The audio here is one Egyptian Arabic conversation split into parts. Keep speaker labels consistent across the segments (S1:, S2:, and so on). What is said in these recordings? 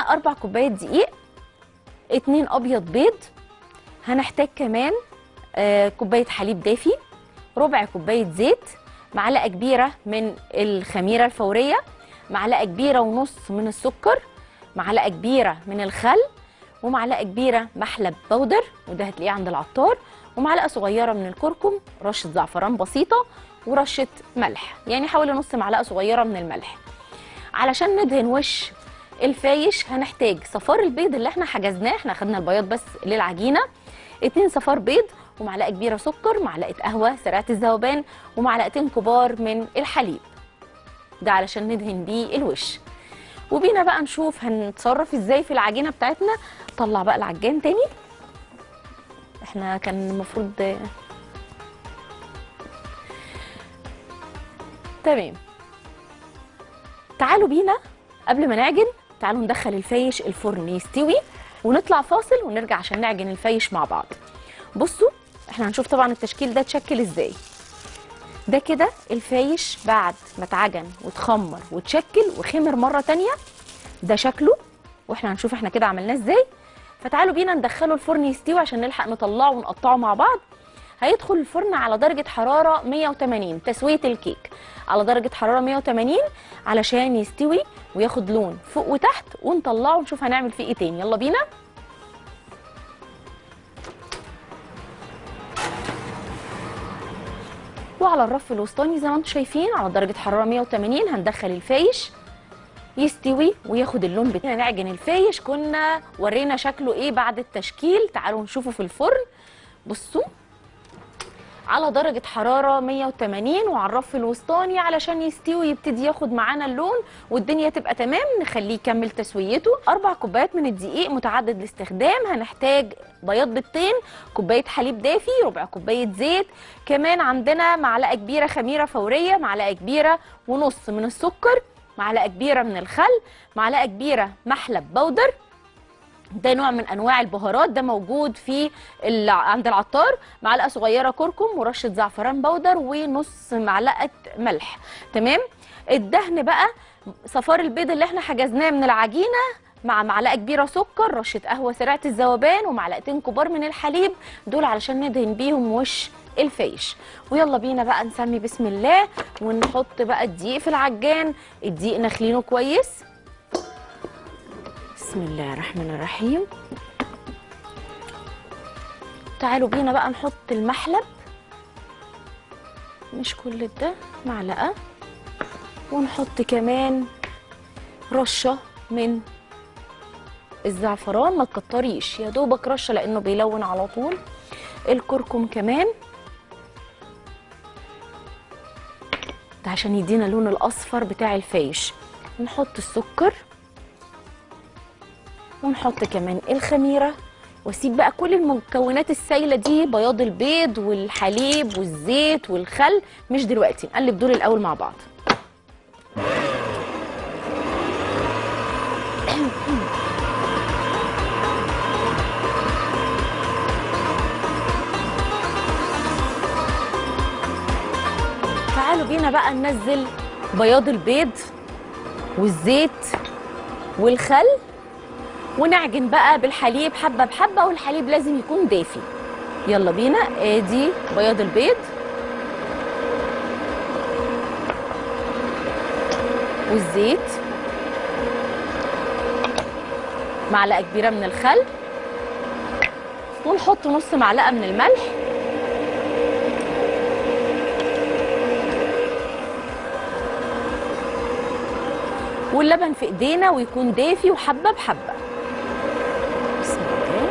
S1: اربع كوبايات دقيق اتنين ابيض بيض هنحتاج كمان آه، كوبايه حليب دافي ربع كوبايه زيت معلقه كبيره من الخميره الفوريه معلقه كبيره ونص من السكر معلقه كبيره من الخل ومعلقه كبيره محلب بودر وده هتلاقيه عند العطار ومعلقه صغيره من الكركم رشه زعفران بسيطه ورشه ملح يعني حوالي نص معلقه صغيره من الملح علشان ندهن وش الفايش هنحتاج صفار البيض اللي احنا حجزناه احنا خدنا البياض بس للعجينه اتنين صفار بيض ومعلقه كبيره سكر معلقه قهوه سريعه الذوبان ومعلقتين كبار من الحليب ده علشان ندهن بيه الوش وبينا بقى نشوف هنتصرف ازاي في العجينه بتاعتنا طلع بقى العجان تاني احنا كان المفروض تمام تعالوا بينا قبل ما نعجن تعالوا ندخل الفايش الفرن يستوي ونطلع فاصل ونرجع عشان نعجن الفايش مع بعض بصوا احنا هنشوف طبعا التشكيل ده اتشكل ازاي ده كده الفايش بعد ما اتعجن واتخمر واتشكل وخمر مره تانية ده شكله واحنا هنشوف احنا كده عملناه ازاي فتعالوا بينا ندخله الفرن يستوي عشان نلحق نطلعه ونقطعه مع بعض هيدخل الفرن على درجة حرارة 180 تسوية الكيك على درجة حرارة 180 علشان يستوي وياخد لون فوق وتحت ونطلعه ونشوف هنعمل فيه ايه تاني يلا بينا وعلى الرف الوسطاني زي ما انتم شايفين على درجة حرارة 180 هندخل الفايش يستوي وياخد اللون بتاعنا نعجن الفايش كنا ورينا شكله ايه بعد التشكيل تعالوا نشوفه في الفرن بصوا على درجة حرارة 180 وعلى الرف الوسطاني علشان يستوي يبتدي ياخد معانا اللون والدنيا تبقى تمام نخليه يكمل تسويته أربع كوبايات من الدقيق متعدد الاستخدام هنحتاج بياض بيضتين كوباية حليب دافي ربع كوباية زيت كمان عندنا معلقة كبيرة خميرة فورية معلقة كبيرة ونص من السكر معلقة كبيرة من الخل معلقة كبيرة محلب بودر ده نوع من انواع البهارات ده موجود في ال- عند العطار معلقه صغيره كركم ورشه زعفران بودر ونص معلقه ملح تمام الدهن بقى صفار البيض اللي احنا حجزناه من العجينه مع معلقه كبيره سكر رشه قهوه سريعه الذوبان ومعلقتين كبار من الحليب دول علشان ندهن بيهم وش الفيش ويلا بينا بقى نسمي بسم الله ونحط بقى الدقيق في العجان الدقيق نخلينه كويس بسم الله الرحمن الرحيم تعالوا بينا بقى نحط المحلب مش كل ده معلقة ونحط كمان رشة من الزعفران ما تكتريش يا دوبك رشة لأنه بيلون على طول الكركم كمان ده عشان يدينا اللون الأصفر بتاع الفايش نحط السكر ونحط كمان الخميره واسيب بقى كل المكونات السايله دي بياض البيض والحليب والزيت والخل مش دلوقتي نقلب دول الاول مع بعض تعالوا بينا بقى ننزل بياض البيض والزيت والخل ونعجن بقى بالحليب حبه بحبه والحليب لازم يكون دافي يلا بينا ادي بياض البيض والزيت معلقه كبيره من الخل ونحط نص معلقه من الملح واللبن في ايدينا ويكون دافي وحبه بحبه بسم الله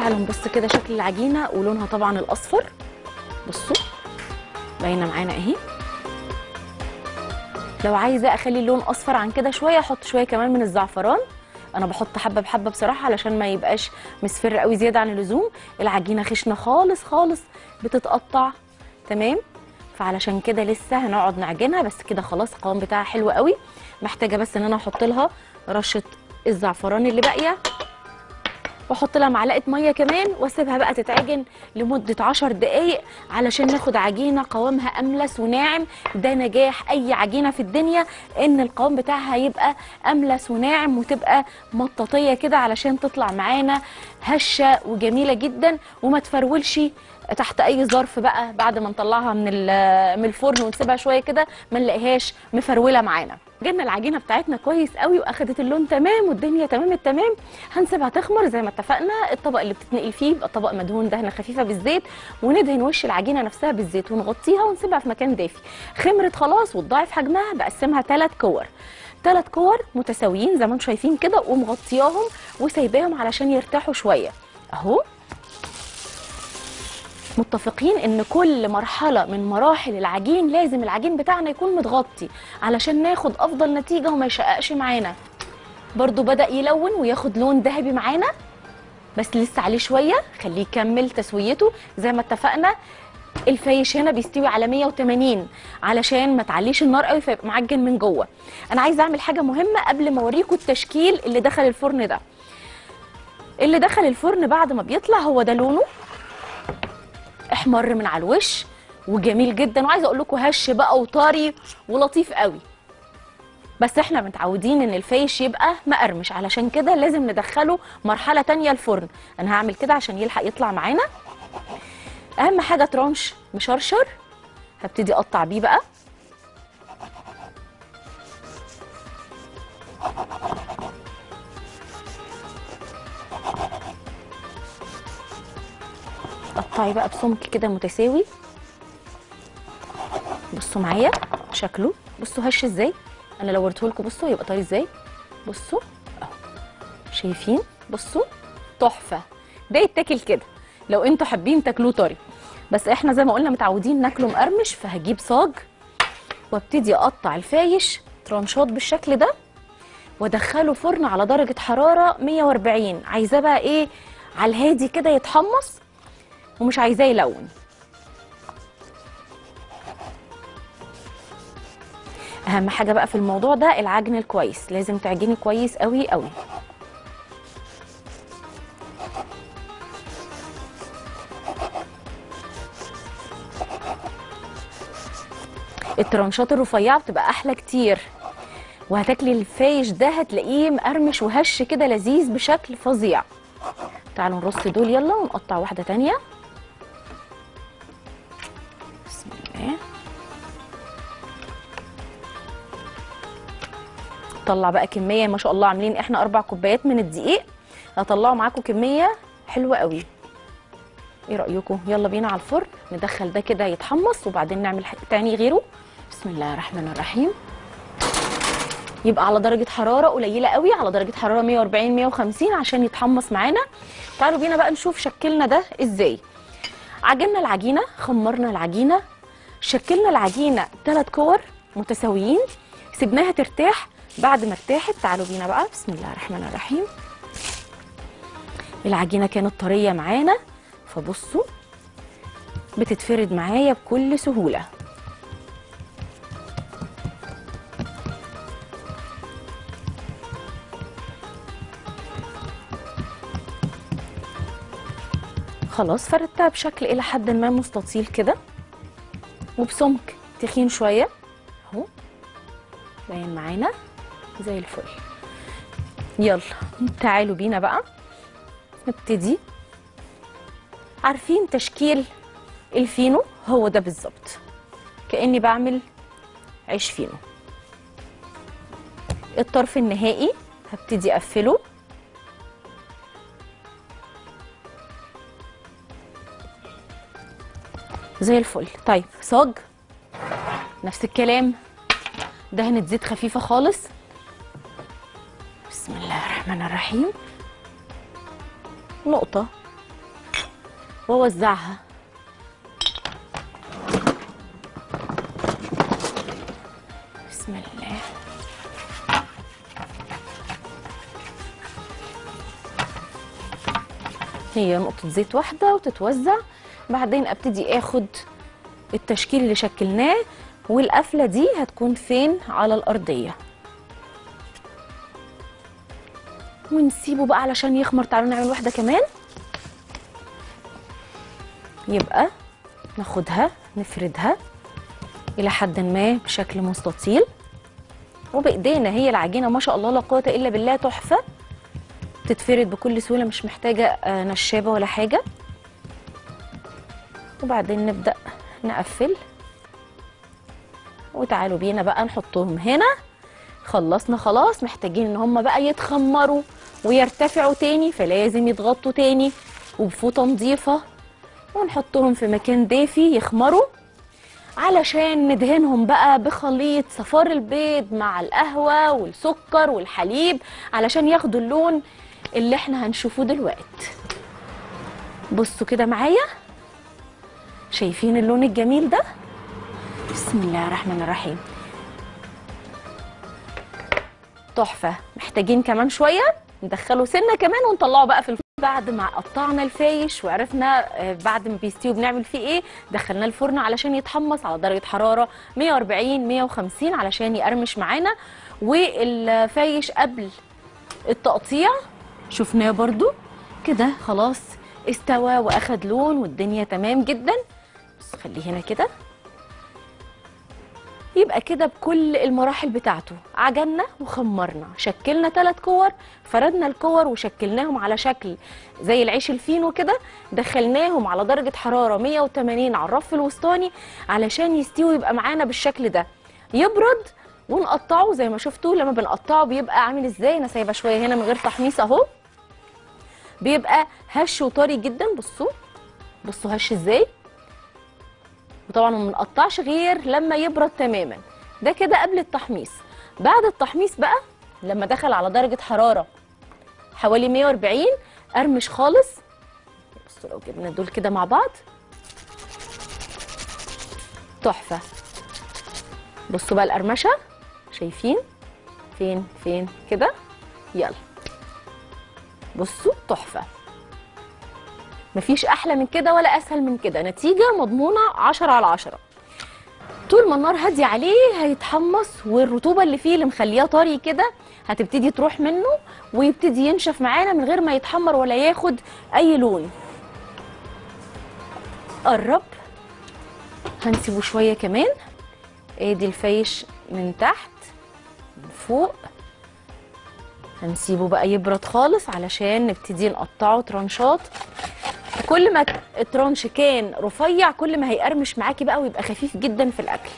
S1: تعالوا نبص كده شكل العجينه ولونها طبعا الاصفر بصوا باينه معانا اهي لو عايزه اخلي اللون اصفر عن كده شويه احط شويه كمان من الزعفران انا بحط حبه بحبه بصراحه علشان ما يبقاش مصفر قوي زياده عن اللزوم العجينه خشنه خالص خالص بتتقطع تمام فعلشان كده لسه هنقعد نعجنها بس كده خلاص القوام بتاعها حلو قوي محتاجه بس ان انا احط لها رشه الزعفران اللي باقيه واحط لها معلقه ميه كمان واسيبها بقى تتعجن لمده 10 دقائق علشان ناخد عجينه قوامها املس وناعم ده نجاح اي عجينه في الدنيا ان القوام بتاعها يبقى املس وناعم وتبقى مطاطيه كده علشان تطلع معانا هشه وجميله جدا وما تفرولش تحت اي ظرف بقى بعد ما نطلعها من ال- من الفرن ونسيبها شويه كده ما نلاقيهاش مفروله معانا جبنا العجينه بتاعتنا كويس قوي واخدت اللون تمام والدنيا تمام التمام هنسيبها تخمر زي ما اتفقنا الطبق اللي بتتنقل فيه يبقى طبق مدهون دهنه خفيفه بالزيت وندهن وش العجينه نفسها بالزيت ونغطيها ونسيبها في مكان دافي خمرت خلاص وتضاعف حجمها بقسمها ثلاث كور ثلاث كور متساويين زي ما انتم شايفين كده ومغطياهم وسايباهم علشان يرتاحوا شويه اهو متفقين ان كل مرحله من مراحل العجين لازم العجين بتاعنا يكون متغطي علشان ناخد افضل نتيجه وما يشققش معانا برضو بدا يلون وياخد لون ذهبي معانا بس لسه عليه شويه خليه يكمل تسويته زي ما اتفقنا الفايش هنا بيستوي على 180 علشان ما تعليش النار قوي فيبقى معجن من جوه انا عايزه اعمل حاجه مهمه قبل ما اوريكم التشكيل اللي دخل الفرن ده اللي دخل الفرن بعد ما بيطلع هو ده لونه احمر من على الوش وجميل جدا وعايزه اقول لكم هش بقى وطري ولطيف قوي بس احنا متعودين ان الفايش يبقى مقرمش علشان كده لازم ندخله مرحله تانية الفرن انا هعمل كده عشان يلحق يطلع معانا اهم حاجه ترانش مشرشر هبتدي اقطع بيه بقى قطعي بقى بسمك كده متساوي بصوا معايا شكله بصوا هش ازاي انا لو وريته لكم بصوا هيبقى طري ازاي بصوا اهو شايفين بصوا تحفه ده يتاكل كده لو انتوا حابين تاكلوه طري بس احنا زي ما قلنا متعودين ناكله مقرمش فهجيب صاج وابتدي اقطع الفايش ترانشات بالشكل ده وادخله فرن على درجه حراره 140 عايزاه بقى ايه على الهادي كده يتحمص ومش عايزاه يلون اهم حاجه بقى في الموضوع ده العجن الكويس لازم تعجني كويس قوي قوي الترانشات الرفيعه بتبقى احلى كتير وهتاكلي الفايش ده هتلاقيه مقرمش وهش كده لذيذ بشكل فظيع تعالوا نرص دول يلا ونقطع واحده تانية بسم الله طلع بقى كميه ما شاء الله عاملين احنا اربع كوبايات من الدقيق هطلعوا معاكم كميه حلوه قوي ايه رايكم يلا بينا على الفرن ندخل ده كده يتحمص وبعدين نعمل ح- تاني غيره بسم الله الرحمن الرحيم يبقى على درجه حراره قليله قوي على درجه حراره 140 150 عشان يتحمص معانا تعالوا بينا بقى نشوف شكلنا ده ازاي عجننا العجينه خمرنا العجينه شكلنا العجينه ثلاث كور متساويين سيبناها ترتاح بعد ما ارتاحت تعالوا بينا بقى بسم الله الرحمن الرحيم العجينه كانت طريه معانا فبصوا بتتفرد معايا بكل سهوله خلاص فردتها بشكل الى حد ما مستطيل كده وبسمك تخين شويه اهو باين معانا زي الفل يلا تعالوا بينا بقى نبتدي عارفين تشكيل الفينو هو ده بالظبط كاني بعمل عيش فينو الطرف النهائي هبتدي اقفله زي الفل طيب صاج نفس الكلام دهنة زيت خفيفة خالص بسم الله الرحمن الرحيم نقطة واوزعها بسم الله هي نقطة زيت واحدة وتتوزع بعدين ابتدي اخد التشكيل اللي شكلناه والقفلة دي هتكون فين على الأرضية ونسيبه بقى علشان يخمر تعالوا نعمل واحدة كمان يبقى ناخدها نفردها إلى حد ما بشكل مستطيل وبإيدينا هي العجينة ما شاء الله لا قوة إلا بالله تحفة تتفرد بكل سهولة مش محتاجة آه، نشابة ولا حاجة وبعدين نبدأ نقفل وتعالوا بينا بقى نحطهم هنا خلصنا خلاص محتاجين ان هم بقى يتخمروا ويرتفعوا تاني فلازم يتغطوا تاني وبفوطة نظيفة ونحطهم في مكان دافي يخمروا علشان ندهنهم بقى بخليط صفار البيض مع القهوة والسكر والحليب علشان ياخدوا اللون اللي احنا هنشوفه دلوقتي بصوا كده معايا شايفين اللون الجميل ده بسم الله الرحمن الرحيم تحفة محتاجين كمان شوية ندخله سنة كمان ونطلعه بقى في الفرن بعد ما قطعنا الفايش وعرفنا آه، بعد ما بيستوي بنعمل فيه ايه دخلناه الفرن علشان يتحمص على درجة حرارة 140 150 علشان يقرمش معانا والفايش قبل التقطيع شفناه برضو كده خلاص استوى واخد لون والدنيا تمام جدا بس خليه هنا كده يبقى كده بكل المراحل بتاعته عجنا وخمرنا شكلنا ثلاث كور فردنا الكور وشكلناهم على شكل زي العيش الفينو كده دخلناهم على درجة حرارة 180 على الرف الوسطاني علشان يستوي يبقى معانا بالشكل ده يبرد ونقطعه زي ما شفتوا لما بنقطعه بيبقى عامل ازاي انا سايبه شويه هنا من غير تحميص اهو بيبقى هش وطري جدا بصوا بصوا هش ازاي وطبعا ما بنقطعش غير لما يبرد تماما ده كده قبل التحميص بعد التحميص بقى لما دخل على درجة حرارة حوالي 140 قرمش خالص بصوا لو جبنا دول كده مع بعض تحفة بصوا بقى القرمشة شايفين فين فين كده يلا بصوا تحفة مفيش احلى من كده ولا اسهل من كده نتيجه مضمونه 10 على 10 طول ما النار هاديه عليه هيتحمص والرطوبه اللي فيه اللي مخليه طري كده هتبتدي تروح منه ويبتدي ينشف معانا من غير ما يتحمر ولا ياخد اي لون قرب هنسيبه شويه كمان ادي الفيش من تحت من فوق هنسيبه بقى يبرد خالص علشان نبتدي نقطعه ترانشات كل ما الترانش كان رفيع كل ما هيقرمش معاكي بقى ويبقى خفيف جدا في الاكل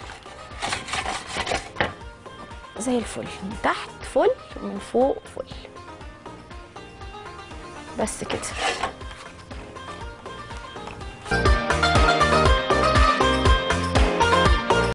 S1: زي الفل من تحت فل ومن فوق فل بس كده